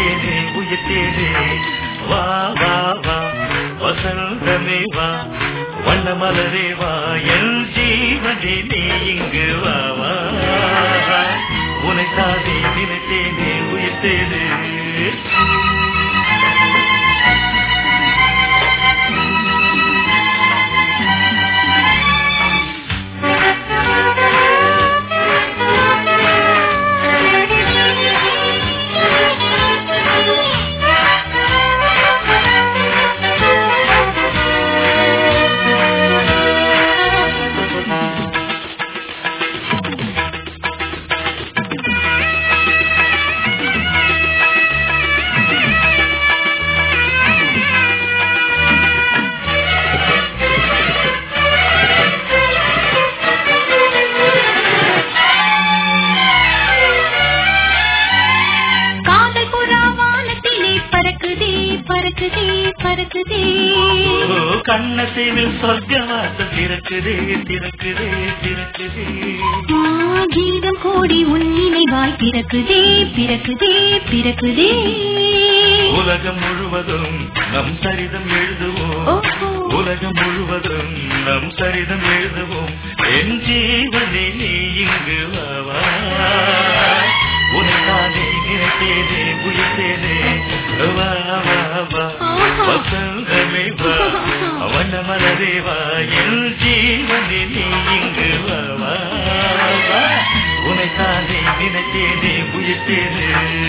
நினைத்தேனே உயிர்த்தேனே வா வா வா வசந்தமே வா வண்ண மலரே வா என் ஜீவனே நீ இங்கு வா வா உனைத்தானே நினைத்தேனே உயிர்த்தேனே காதல் புறா வானத்திலே பறக்குதே பறக்குதே பறக்குதே ஓ கண்ணசைவில் சொர்க்கவாசம் திறக்குதே திறக்குதே திறக்குதே ஆ, கீதம் கோடி உன் நினைவாய் பிறக்குதே பிறக்குதே பிறக்குதே உலகம் முழுவதும் நம் சரிதம் எழுதுவோம் ஓஹோ. உலகம் முழுவதும் நம் சரிதம் எழுதுவோம் என் ஜீவனே நீ இங்கு வா, வா உனக்கானே நினைத்தேனே உயிர்த்தேனே வா வா வா ஆஹா. வசந்தமே வா வண்ண மலரே வா என் ஜீவனே நீ இங்கு வா, வா வா உனைத்தானே நினைத்தேனே உயிர்த்தேனே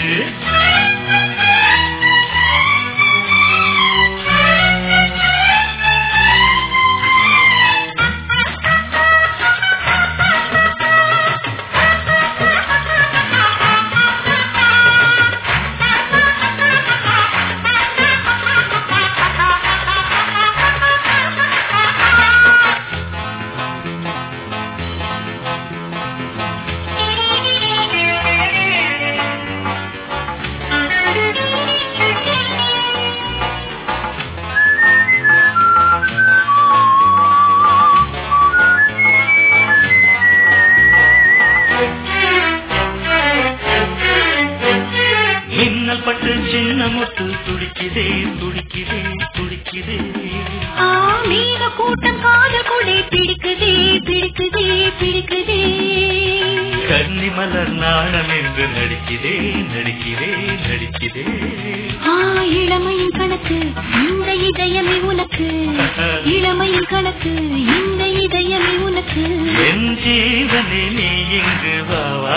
மின்னல் பட்டு சின்ன முத்து துடிக்குதே துடிக்குதே துடிக்குதே ஆ, மேக கூட்டம் காதல் கொடை பிடிக்குதே பிடிக்குதே பிடிக்குதே கன்னி மலர் நாணம் என்று நடிக்குதே நடிக்குதே நடிக்குதே ஆ, இளமையின் கணக்கு இந்த இதயமே உனக்கு இளமையின் கணக்கு இந்த இதயமே உனக்கு என் ஜீவனே நீ இங்கு வா வா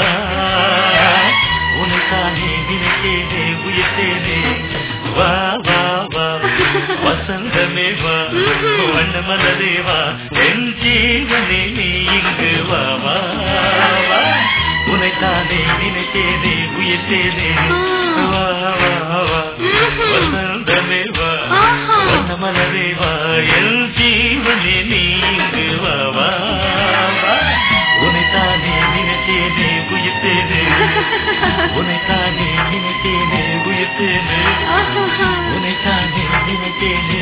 உனக்கானே நினைத்தேனே உயிர்த்தேனே வா வா வா வசந்தமே வா வண்ண மலரே வா என் ஜீவனே நீ இங்கு வா வா வா உனைத்தானே நினைத்தேனே உயிர்த்தேனே வா வா வா வசந்தமே வா ஆஹா. வண்ண மலரே வா என் ஜீவனே நீ இங்கு வா வா வா உனைத்தானே நினைத்தேனே உயிர்த்தேனே உனைத்தானே நினைத்தேனே உயிர்த்தேனே ஆஹா. உனைத்தானே நினைத்தேனே